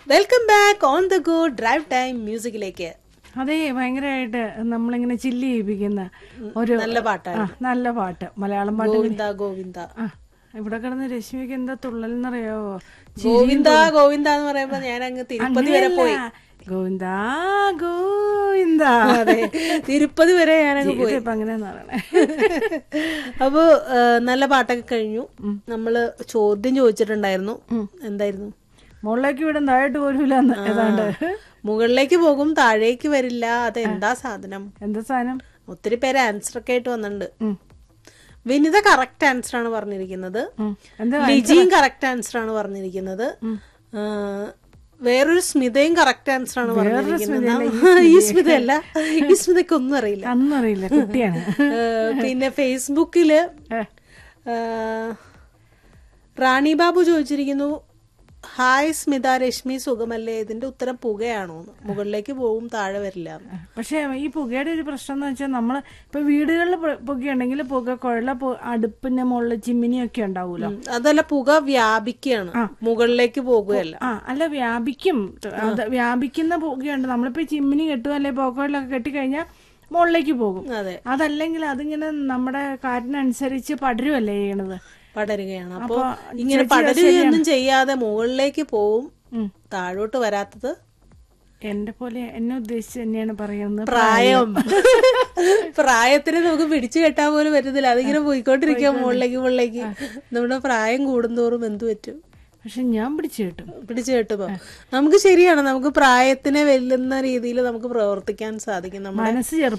Welcome back on the go drive time മ്യൂസിക്കിലേക്ക് അതെ ഭയങ്കരമായിട്ട് നമ്മളിങ്ങനെ ചില്ല് ചെയ്യിപ്പിക്കുന്ന ഒരു നല്ല പാട്ടാണ് ആ, നല്ല പാട്ട് മലയാളം പാട്ട് ഗോവിന്ദ ഗോവിന്ദ ആ ഇവിടെ കിടന്ന് രശ്മിക്ക് എന്താ തുള്ളലെന്നറിയാവോ ഗോവിന്ദ ഗോവിന്ദ എന്ന് പറയുമ്പോ ഞാൻ അങ്ങ് തിരുപ്പതി വരെ പോയി ഗോവിന്ദ ഗോവിന്ദ അതെ തിരുപ്പതി വരെ ഞാൻ അങ്ങ് പോയി ഇപ്പൊ അങ്ങനെയാന്ന് പറയണേ അപ്പൊ ആ, നല്ല പാട്ടൊക്കെ കഴിഞ്ഞു നമ്മള് ചോദ്യം ചോദിച്ചിട്ടുണ്ടായിരുന്നു എന്തായിരുന്നു മുകളിലേക്ക് വിടും താഴോട്ട് പോരൂലെന്ന് ഏതാണ്ട് മുകളിലേക്ക് പോകും താഴേക്ക് വരില്ല അത് എന്താ സാധനം എന്താ സാധനം ഒത്തിരി പേര് ആൻസർ ഒക്കെ ആയിട്ട് വന്നിട്ടുണ്ട് ഉം. വിനിത കറക്റ്റ് ആൻസർ ആണ് പറഞ്ഞിരിക്കുന്നത് ഉം. എന്താ ലിജിയും കറക്റ്റ് ആൻസർ ആണ് പറഞ്ഞിരിക്കുന്നത് ആ, വേറൊരു സ്മിതയും കറക്റ്റ് ആൻസർ ആണ് പറഞ്ഞിരിക്കുന്നത് ഈ സ്മിതയല്ല ഈ സ്മിതയ്ക്ക് ഒന്നും അറിയില്ല അന്നറിയില്ല കുട്ടിയാണ് ആ, പിന്നെ ഫേസ്ബുക്കില് ഏ, ആ, റാണി ബാബു ചോദിച്ചിരിക്കുന്നു ഹായ് സ്മിത രശ്മി സുഖമല്ലേ ഇതിന്റെ ഉത്തരം പുകയാണോ മുകളിലേക്ക് പോവും താഴെ വരില്ല എന്ന്. പക്ഷെ ഈ പുകയുടെ ഒരു പ്രശ്നം എന്ന് വെച്ചാൽ നമ്മള് ഇപ്പൊ വീടുകളിൽ പു- പുകയുണ്ടെങ്കിൽ പുക കുഴല പു- അടുപ്പിന്റെ മുകളിൽ ചിമ്മിനിയൊക്കെ ഉണ്ടാവൂലോ ഉം. അതല്ല പുക വ്യാപിക്കുകയാണ് മുകളിലേക്ക് പോകുകയല്ല ആ അല്ല വ്യാപിക്കും അത് വ്യാപിക്കുന്ന പുകയുണ്ട് നമ്മളിപ്പോ ഈ ചിമ്മിനി കെട്ടുക അല്ലെ പുകകളിലൊക്കെ കെട്ടിക്കഴിഞ്ഞാൽ മുകളിലേക്ക് പോകും അതെ അതല്ലെങ്കിൽ അതിങ്ങനെ നമ്മുടെ കാറ്റിനനുസരിച്ച് പടരുമല്ലേ ചെയ്യണത് പടരുകയാണ് അപ്പൊ അപ്പൊ ഇങ്ങനെ പടരുകയൊന്നും ചെയ്യാതെ മുകളിലേക്ക് പോവും ഉം. താഴോട്ട് വരാത്തത് എന്റെ പോലെ എന്നെ ഉദ്ദേശിച്ച് തന്നെയാണ് പറയുന്നത് പ്രായം പ്രായത്തിന് നമുക്ക് പിടിച്ചു കെട്ടാൻ പോലും പറ്റത്തില്ല അതിങ്ങനെ പോയിക്കൊണ്ടിരിക്കുക മുകളിലേക്ക് മുകളിലേക്ക് നമ്മുടെ പ്രായം കൂടുന്തോറും എന്ത് പറ്റും പക്ഷെ ഞാൻ പിടിച്ചു കിട്ടും പിടിച്ചു കെട്ടുമ്പോ നമുക്ക് ശരിയാണ് നമുക്ക് പ്രായത്തിനെ വെല്ലുന്ന രീതിയിൽ നമുക്ക് പ്രവർത്തിക്കാൻ സാധിക്കും നമ്മുടെ മനസ്സ് ചെറുപ്പം